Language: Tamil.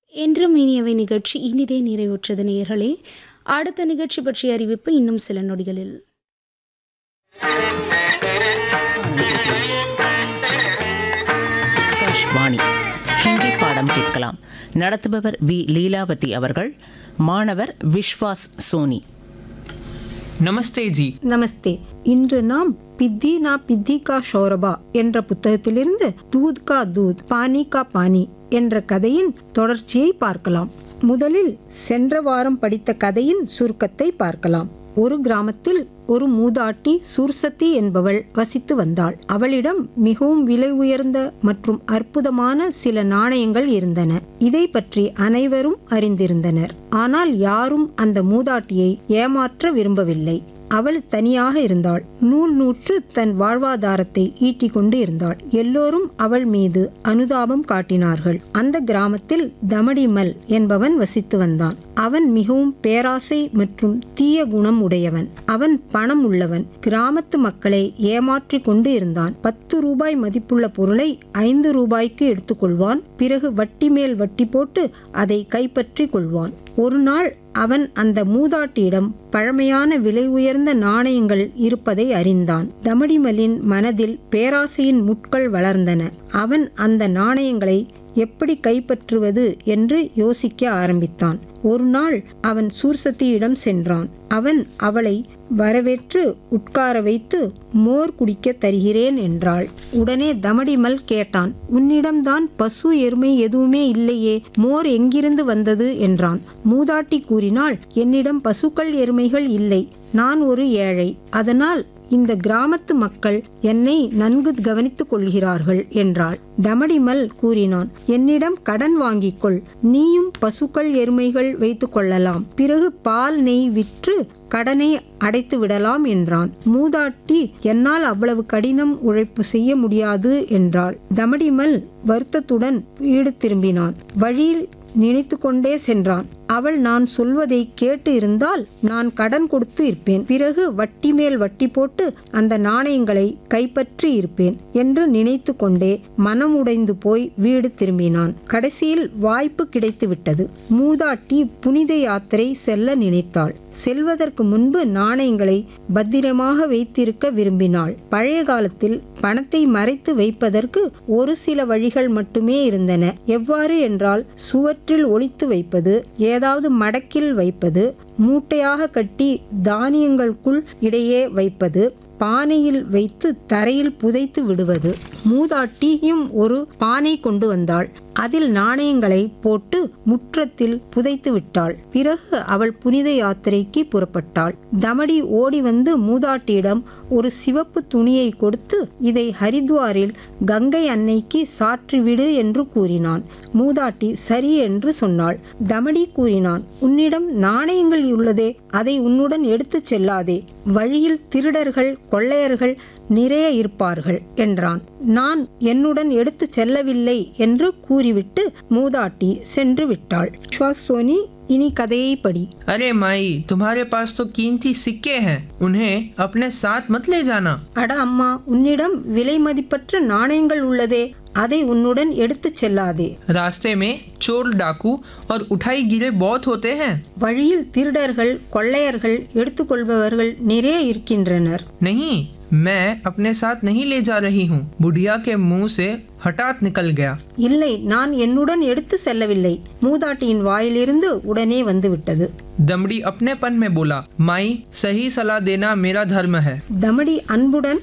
என்றும் இனியவை நிகழ்ச்சி இனிதே நிறைவுற்றது நேயர்களே அடுத்த நிகழ்ச்சி பற்றிய அறிவிப்பு இன்னும் சில நொடிகளில் ஆகாஷ்வாணி ஹிந்தி பாடம் கேட்கலாம் நடத்துபவர் வி லீலாவதி அவர்கள் மாணவர் விஸ்வாஸ் சோனி नमस्ते जी நமஸ்தே இன்று நாம் பித்தி நா பித்தி கா ஷோரபா என்ற புத்தகத்திலிருந்து தூத் கா தூத் பானி கா பானி என்ற கதையின் தொடர்ச்சியை பார்க்கலாம் முதலில் சென்ற வாரம் படித்த கதையின் சுருக்கத்தை பார்க்கலாம் ஒரு கிராமத்தில் ஒரு மூதாட்டி சுர்சத்தி என்பவள் வசித்து வந்தாள் அவளிடம் மிகவும் விலை உயர்ந்த மற்றும் அற்புதமான சில நாணயங்கள் இருந்தன இதை பற்றி அனைவரும் அறிந்திருந்தனர் ஆனால் யாரும் அந்த மூதாட்டியை ஏமாற்ற விரும்பவில்லை அவள் தனியாக இருந்தாள் நூல் நூற்று தன் வாழ்வாதாரத்தை ஈட்டிக் கொண்டு இருந்தாள் எல்லோரும் அவள் மீது அனுதாபம் காட்டினார்கள் அந்த கிராமத்தில் தமடிமல் என்பவன் வசித்து வந்தான் அவன் மிகவும் பேராசை மற்றும் தீய குணம் உடையவன் அவன் பணம் உள்ளவன் கிராமத்து மக்களை ஏமாற்றிக் கொண்டு இருந்தான் பத்து ரூபாய் மதிப்புள்ள பொருளை ஐந்து ரூபாய்க்கு எடுத்துக்கொள்வான் பிறகு வட்டி மேல் வட்டி போட்டு அதை கைப்பற்றி கொள்வான் ஒரு நாள் அவன் அந்த மூதாட்டியிடம் பழமையான விலை உயர்ந்த நாணயங்கள் இருப்பதை அறிந்தான் தமடிமலின் மனதில் பேராசையின் முட்கள் வளர்ந்தன அவன் அந்த நாணயங்களை எப்படி கைப்பற்றுவது என்று யோசிக்க ஆரம்பித்தான் ஒரு நாள் அவன் சூர்சத்தியிடம் சென்றான் அவன் அவளை வரவேற்று உட்கார வைத்து மோர் குடிக்க தருகிறேன் என்றாள் உடனே தமடிமல் கேட்டான் உன்னிடம்தான் பசு எருமை எதுவுமே இல்லையே மோர் எங்கிருந்து வந்தது என்றான் மூதாட்டி கூறினாள் என்னிடம் பசுக்கள் எருமைகள் இல்லை நான் ஒரு ஏழை அதனால் இந்த கிராமத்து மக்கள் என்னை நன்கு கவனித்துக் கொள்கிறார்கள் என்றாள் தமடிமல் கூறினான் என்னிடம் கடன் வாங்கிக் கொள் நீயும் பசுக்கள் எருமைகள் வைத்துக் கொள்ளலாம் பிறகு பால் நெய் விற்று கடனை அடைத்து விடலாம் என்றான் மூதாட்டி என்னால் அவ்வளவு கடினம் உழைப்பு செய்ய முடியாது என்றாள் தமடிமல் வருத்தத்துடன் வீடு திரும்பினான் வழியில் நினைத்து கொண்டே சென்றான் அவள் நான் சொல்வதை கேட்டு இருந்தால் நான் கடன் கொடுத்து இருப்பேன் பிறகு வட்டி மேல் வட்டி போட்டு அந்த நாணயங்களை கைப்பற்றி இருப்பேன் என்று நினைத்து கொண்டே மனம் உடைந்து போய் வீடு திரும்பினான் கடைசியில் வாய்ப்பு கிடைத்து விட்டது மூதாட்டி புனித யாத்திரை செல்ல நினைத்தாள் செல்வதற்கு முன்பு நாணயங்களை பத்திரமாக வைத்திருக்க விரும்பினாள் பழைய காலத்தில் பணத்தை மறைத்து வைப்பதற்கு ஒரு சில வழிகள் மட்டுமே இருந்தன எவ்வாறு என்றால் சுவற்றில் ஒளித்து வைப்பது ஏதாவது மடக்கில் வைப்பது மூட்டையாக கட்டி தானியங்களுக்குள் இடையே வைப்பது பானையில் வைத்து தரையில் புதைத்து விடுவது மூதாட்டியும் ஒரு பானை கொண்டு வந்தாள் அதில் நாணயங்களை போட்டு முற்றத்தில் புதைத்து விட்டாள் பிறகு அவள் புனித யாத்திரைக்கு புறப்பட்டாள் தமடி ஓடி வந்து மூதாட்டியிடம் ஒரு சிவப்பு துணியை கொடுத்து இதை ஹரித்வாரில் கங்கை அன்னைக்கு சாற்றிவிடு என்று கூறினான் மூதாட்டி சரி என்று சொன்னாள் தமடி கூறினான் உன்னிடம் நாணயங்கள் உள்ளதே அதை உன்னுடன் எடுத்துச் செல்லாதே வழியில் திருடர்கள் கொள்ளையர்கள் நிறைய இருப்பார்கள் என்றான் நான் என்னுடன் எடுத்து செல்லவில்லை என்று கூறிவிட்டு மூதாட்டி சென்று விட்டாள் சோனி இனி கதையை படி अरे माई तुम्हारे पास तो कीमती सिक्के हैं उन्हें अपने साथ मत ले जाना அட அம்மா உன்னிடம் விலை மதிப்பற்ற நாணயங்கள் உள்ளதே அதை உன்னுடன் எடுத்துச் செல்லாதே रास्ते में चोर डाकू और उठाई गिरे बहुत होते हैं வழியில் திருடர்கள் கொள்ளையர்கள் எடுத்துக்கொள்பவர்கள் நிறைய இருக்கின்றனர் नहीं मैं अपने साथ नहीं ले जा रही हूँ बुढ़िया के मुंह से हठात निकल गया இல்லை நான் என்னுடன் எடுத்து செல்லவில்லை மூதாட்டியின் வாயிலிருந்து உடனே வந்துவிட்டது दमड़ी अपनेपन में बोला माई सही सलाह देना मेरा धर्म है தமடி அன்புடன்